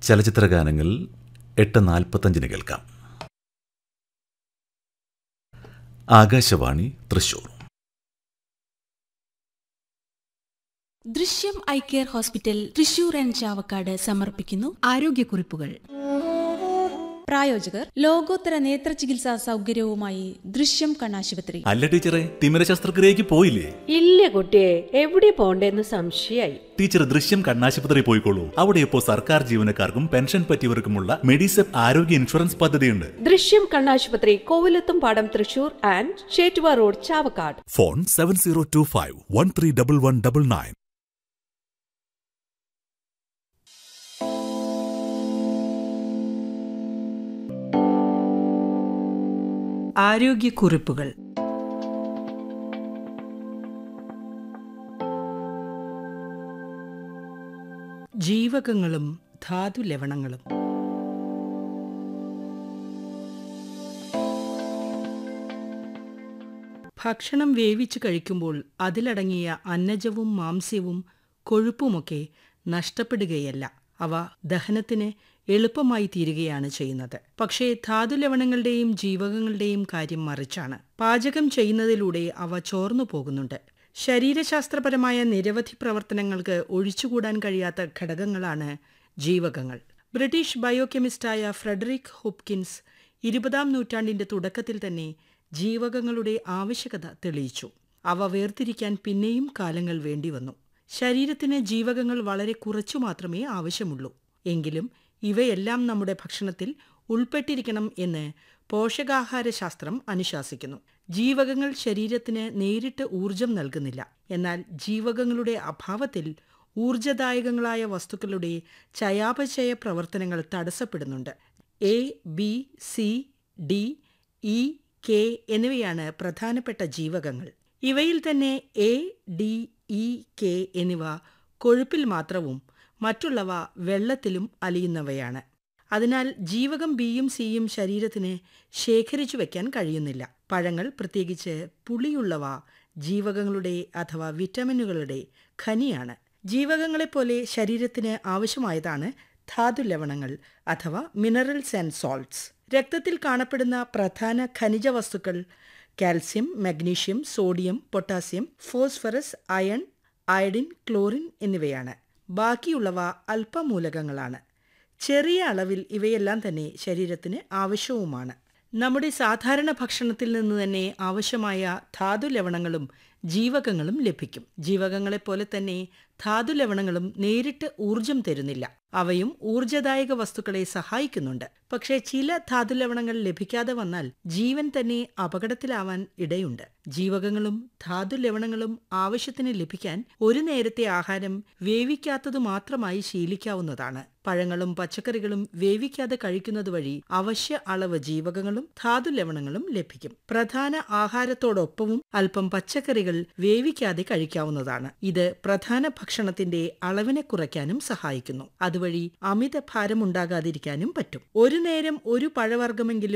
ചലച്ചിത്ര ഗാനങ്ങൾ എട്ട് നാൽപ്പത്തഞ്ചിന് കേൾക്കാം Akashvani Thrissur Drishyam eye care hospital Thrissur and Chavakkad സമർപ്പിക്കുന്നു ആരോഗ്യക്കുറിപ്പുകൾ പ്രായോജകർ ലോകോത്തര നേത്ര ചികിത്സാ സൗകര്യവുമായി ദൃശ്യം കണ്ണാശുപത്രി അല്ല ടീച്ചറെ തിമിര ശസ്ത്രക്രിയക്ക് പോയില്ലേ ഇല്ല കുട്ടിയെ എവിടെ പോണ്ടേന്ന് സംശയായി ടീച്ചർ ദൃശ്യം കണ്ണാശുപത്രി പോയിക്കോളൂ അവിടെ ഇപ്പോൾ സർക്കാർ ജീവനക്കാർക്കും പെൻഷൻ പറ്റിയവർക്കുമുള്ള മെഡിസെപ്പ് ആരോഗ്യ ഇൻഷുറൻസ് പദ്ധതിയുണ്ട് ദൃശ്യം കണ്ണാശുപത്രി Kovilathumpadam Thrissur and Chettuva road Chavakkad phone seven zero two five one three double one double nine ആരോഗ്യക്കുറിപ്പുകൾ ജീവകങ്ങളും ധാതു ലവണങ്ങളും ഭക്ഷണം വേവിച്ചു കഴിക്കുമ്പോൾ അതിലടങ്ങിയ അന്നജവും മാംസ്യവും കൊഴുപ്പുമൊക്കെ നഷ്ടപ്പെടുകയല്ല അവ ദഹനത്തിന് എളുപ്പമായി തീരുകയാണ് ചെയ്യുന്നത് പക്ഷേ ധാതുലവണങ്ങളുടെയും ജീവകങ്ങളുടെയും കാര്യം മറിച്ചാണ് പാചകം ചെയ്യുന്നതിലൂടെ അവ ചോർന്നു പോകുന്നുണ്ട് ശരീരശാസ്ത്രപരമായ നിരവധി പ്രവർത്തനങ്ങൾക്ക് ഒഴിച്ചുകൂടാൻ കഴിയാത്ത ഘടകങ്ങളാണ് ജീവകങ്ങൾ ബ്രിട്ടീഷ് ബയോകെമിസ്റ്റായ ഫ്രെഡറിക് ഹോപ്കിൻസ് ഇരുപതാം നൂറ്റാണ്ടിന്റെ തുടക്കത്തിൽ തന്നെ ജീവകങ്ങളുടെ ആവശ്യകത തെളിയിച്ചു അവ വേർതിരിക്കാൻ പിന്നെയും കാലങ്ങൾ വേണ്ടിവന്നു ശരീരത്തിന് ജീവകങ്ങൾ വളരെ കുറച്ചു മാത്രമേ ആവശ്യമുള്ളൂ എങ്കിലും ഇവയെല്ലാം നമ്മുടെ ഭക്ഷണത്തിൽ ഉൾപ്പെട്ടിരിക്കണം എന്ന് പോഷകാഹാരശാസ്ത്രം അനുശാസിക്കുന്നു ജീവകങ്ങൾ ശരീരത്തിന് നേരിട്ട് ഊർജം നൽകുന്നില്ല എന്നാൽ ജീവകങ്ങളുടെ അഭാവത്തിൽ ഊർജദായകങ്ങളായ വസ്തുക്കളുടെ ചയാപചയ പ്രവർത്തനങ്ങൾ തടസ്സപ്പെടുന്നുണ്ട് A B C D E K എന്നിവയാണ് പ്രധാനപ്പെട്ട ജീവകങ്ങൾ ഇവയിൽ തന്നെ എ ഡി ഇ കെ എന്നിവ കൊഴുപ്പിൽ മാത്രവും മറ്റുള്ളവ വെള്ളത്തിലും അലിയുന്നവയാണ് അതിനാൽ ജീവകം ബിയും സിയും ശരീരത്തിന് ശേഖരിച്ചു വെക്കാൻ കഴിയുന്നില്ല പഴങ്ങൾ പ്രത്യേകിച്ച് പുളിയുള്ളവ ജീവകങ്ങളുടെ അഥവാ വിറ്റമിനുകളുടെ ഖനിയാണ് ജീവകങ്ങളെപ്പോലെ ശരീരത്തിന് ആവശ്യമായതാണ് ധാതുലവണങ്ങൾ അഥവാ മിനറൽസ് ആൻഡ് സോൾട്ട്സ് രക്തത്തിൽ കാണപ്പെടുന്ന പ്രധാന ഖനിജ വസ്തുക്കൾ calcium magnesium sodium potassium phosphorus iron iodine chlorine എന്നിവയാണ് ബാക്കിയുള്ളവ അല്പമൂലകങ്ങളാണ് ചെറിയ അളവിൽ ഇവയെല്ലാം തന്നെ ശരീരത്തിന് ആവശ്യവുമാണ് നമ്മുടെ സാധാരണ ഭക്ഷണത്തിൽ നിന്ന് തന്നെ ആവശ്യമായ ധാതുലവണങ്ങളും ജീവകങ്ങളും ലഭിക്കും ജീവകങ്ങളെപ്പോലെ തന്നെ ധാതുലവണങ്ങളും നേരിട്ട് ഊർജം തരുന്നില്ല അവയും ഊർജദായക വസ്തുക്കളെ സഹായിക്കുന്നുണ്ട് പക്ഷേ ചില ധാതുലവണങ്ങൾ ലഭിക്കാതെ വന്നാൽ ജീവൻ തന്നെ അപകടത്തിലാവാൻ ഇടയുണ്ട് ജീവകങ്ങളും ധാതുലവണങ്ങളും ആവശ്യത്തിന് ലഭിക്കാൻ ഒരു നേരത്തെ ആഹാരം വേവിക്കാത്തതു മാത്രമായി ശീലിക്കാവുന്നതാണ് പഴങ്ങളും പച്ചക്കറികളും വേവിക്കാതെ കഴിക്കുന്നത് വഴി അവശ്യ അളവ് ജീവകങ്ങളും ധാതുലവണങ്ങളും ലഭിക്കും പ്രധാന ആഹാരത്തോടൊപ്പവും അല്പം പച്ചക്കറികൾ വേവിക്കാതെ കഴിക്കാവുന്നതാണ് ഇത് പ്രധാന ഭക്ഷണത്തിന്റെ അളവിനെ കുറയ്ക്കാനും സഹായിക്കുന്നു അതുവഴി അമിത ഭാരമുണ്ടാകാതിരിക്കാനും പറ്റും ഒരു നേരം ഒരു പഴവർഗ്ഗമെങ്കിലും